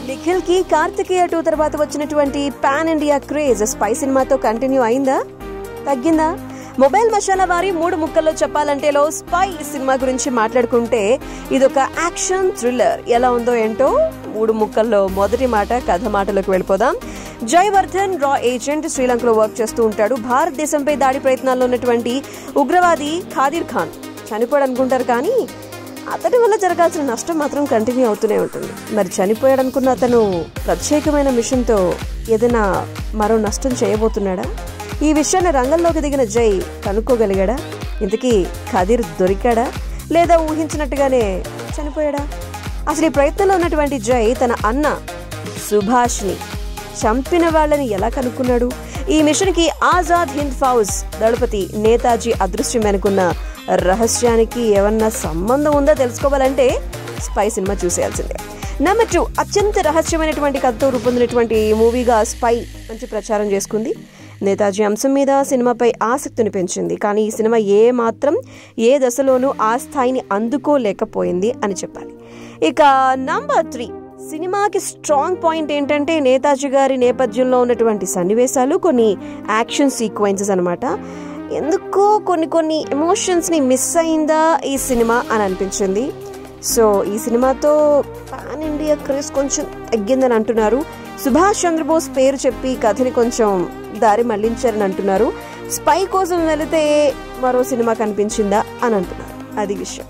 నిఖిల్ కి కార్తికేయ టూ తర్వాత వచ్చినటువంటి పాన్ ఇండియా క్రేజ్ స్పై సినిమాతో కంటిన్యూ అయిందా తగ్గిందా మొబైల్ మసాలా వారి మూడు ముక్కల్లో చెప్పాలంటేలో స్పై సినిమా గురించి మాట్లాడుకుంటే ఇదొక యాక్షన్ థ్రిల్లర్ ఎలా ఉందో ఏంటో మూడు ముక్కల్లో మొదటి మాట కథ మాటలకు వెళ్ళిపోదాం జయవర్ధన్ రా ఏజెంట్ శ్రీలంకలో వర్క్ చేస్తూ ఉంటాడు భారతదేశంపై దాడి ప్రయత్నాల్లో ఉన్నటువంటి ఉగ్రవాది ఖాదిర్ ఖాన్ చనిపోయాడు అనుకుంటారు కానీ అతడి వల్ల జరగాల్సిన నష్టం మాత్రం కంటిన్యూ అవుతూనే ఉంటుంది మరి చనిపోయాడు అనుకున్న అతను ప్రత్యేకమైన మిషన్తో ఏదైనా మరో నష్టం చేయబోతున్నాడా ఈ విషయాన్ని రంగంలోకి దిగిన జై కనుక్కోగలిగాడా ఇంతకీ ఖదీర్ దొరికాడా లేదా ఊహించినట్టుగానే చనిపోయాడా అసలు ఈ ప్రయత్నంలో ఉన్నటువంటి జై తన అన్న సుభాష్ని చంపిన వాళ్ళని ఎలా కనుక్కున్నాడు ఈ మిషన్కి ఆజాద్ హింద్ ఫౌజ్ దళపతి నేతాజీ అదృశ్యం అనుకున్న రహస్యానికి ఏమన్నా సంబంధం ఉందో తెలుసుకోవాలంటే స్పై సినిమా చూసేయాల్సిందే నెంబర్ టూ అత్యంత రహస్యమైనటువంటి కథతో రూపొందినటువంటి మూవీగా స్పై మంచి ప్రచారం చేసుకుంది నేతాజీ అంశం మీద సినిమాపై ఆసక్తిని పెంచింది కానీ ఈ సినిమా ఏ మాత్రం ఏ దశలోనూ ఆ స్థాయిని అందుకోలేకపోయింది అని చెప్పాలి ఇక నంబర్ త్రీ సినిమాకి స్ట్రాంగ్ పాయింట్ ఏంటంటే నేతాజీ గారి నేపథ్యంలో ఉన్నటువంటి సన్నివేశాలు కొన్ని యాక్షన్ సీక్వెన్సెస్ అనమాట ఎందుకో కొన్ని కొన్ని ఎమోషన్స్ని మిస్ అయిందా ఈ సినిమా అని అనిపించింది సో ఈ సినిమాతో పాన్ ఇండియా క్రేజ్ కొంచెం తగ్గిందని అంటున్నారు సుభాష్ చంద్రబోస్ పేరు చెప్పి కథని కొంచెం దారి మళ్లించారని అంటున్నారు స్పై కోసం వెళితే మరో సినిమా కనిపించిందా అని అంటున్నారు అది విషయం